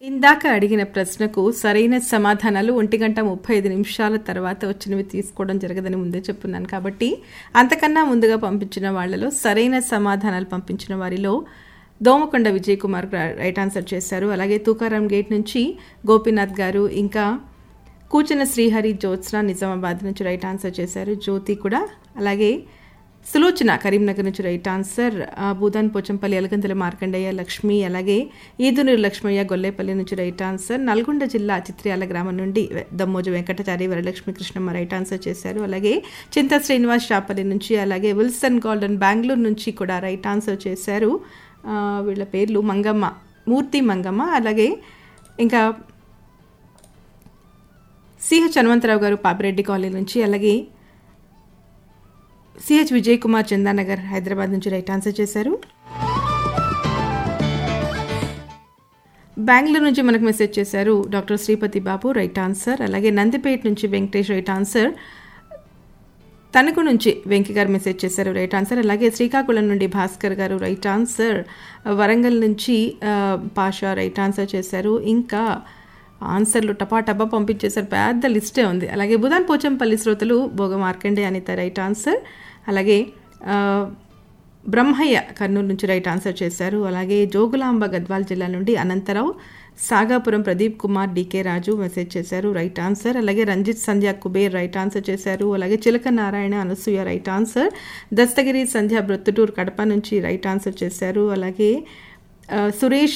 ఇందాక అడిగిన ప్రశ్నకు సరైన సమాధానాలు ఒంటి గంట ముప్పై ఐదు నిమిషాల తర్వాత వచ్చినవి తీసుకోవడం జరగదని ముందే చెప్పున్నాను కాబట్టి అంతకన్నా ముందుగా పంపించిన వాళ్ళలో సరైన సమాధానాలు పంపించిన వారిలో దోమకొండ విజయ్ కుమార్ రా- రైట్ ఆన్సర్ చేశారు అలాగే తూకారాం గేట్ నుంచి గోపీనాథ్ గారు ఇంకా కూచన శ్రీహరి జ్యోత్స్న నిజామాబాద్ నుంచి రైట్ ఆన్సర్ చేశారు జ్యోతి కూడా అలాగే సులోచన కరీంనగర్ నుంచి రైట్ ఆన్సర్ ఆ, భూదాన్ పోచంపల్లి ఎలగంతుల మార్కండయ్య లక్ష్మి అలాగే ఈదునూరు లక్ష్మయ్య గొల్లేపల్లి నుంచి రైట్ ఆన్సర్ నల్గొండ జిల్లా చిత్ర్యాల గ్రామం నుండి వె- దమ్మోజు వెంకటాచారి వరలక్ష్మి కృష్ణమ్మ రైట్ ఆన్సర్ చేశారు అలాగే చింత శ్రీనివాస్ షాపల్లి నుంచి అలాగే విల్సన్ గోల్డెన్ బెంగళూరు నుంచి కూడా రైట్ ఆన్సర్ చేశారు ఆ, వీళ్ళ పేర్లు మంగమ్మ మూర్తి మంగమ్మ అలాగే ఇంకా సిహెచ్ హనుమంతరావు గారు పాపిరెడ్డి కాలనీ నుంచి అలాగే సిహెచ్ విజయ్ కుమార్ చందానగర్ హైదరాబాద్ నుంచి రైట్ ఆన్సర్ చేశారు బెంగళూరు నుంచి మనకు మెసేజ్ చేశారు doctor Sripathi Babu right answer అలాగే నందిపేట నుంచి వెంకటేష్ రైట్ ఆన్సర్ తణుకు నుంచి వెంకి గారు మెసేజ్ చేశారు రైట్ ఆన్సర్ అలాగే శ్రీకాకుళం నుండి భాస్కర్ గారు రైట్ ఆన్సర్ వరంగల్ నుంచి ఆ, పాషా రైట్ ఆన్సర్ చేశారు ఇంకా ఆన్సర్లు టపా టపా పంపించేశారు పెద్ద లిస్టే ఉంది అలాగే బుధాన్ పోచంపల్లి శ్రోతలు భోగ మార్కండే అనిత రైట్ ఆన్సర్ అలాగే ఆ, బ్రహ్మయ్య కర్నూలు నుంచి రైట్ ఆన్సర్ చేశారు అలాగే జోగులాంబ గద్వాల్ జిల్లా నుండి అనంతరావు సాగాపురం ప్రదీప్ కుమార్ డికే రాజు మెసేజ్ చేశారు రైట్ ఆన్సర్ అలాగే రంజిత్ సంధ్య కుబేర్ రైట్ ఆన్సర్ చేశారు అలాగే చిలక నారాయణ అనసూయ రైట్ ఆన్సర్ దస్తగిరి సంధ్య బ్రొత్తుటూరు కడప నుంచి రైట్ ఆన్సర్ చేశారు అలాగే ఆ, సురేష్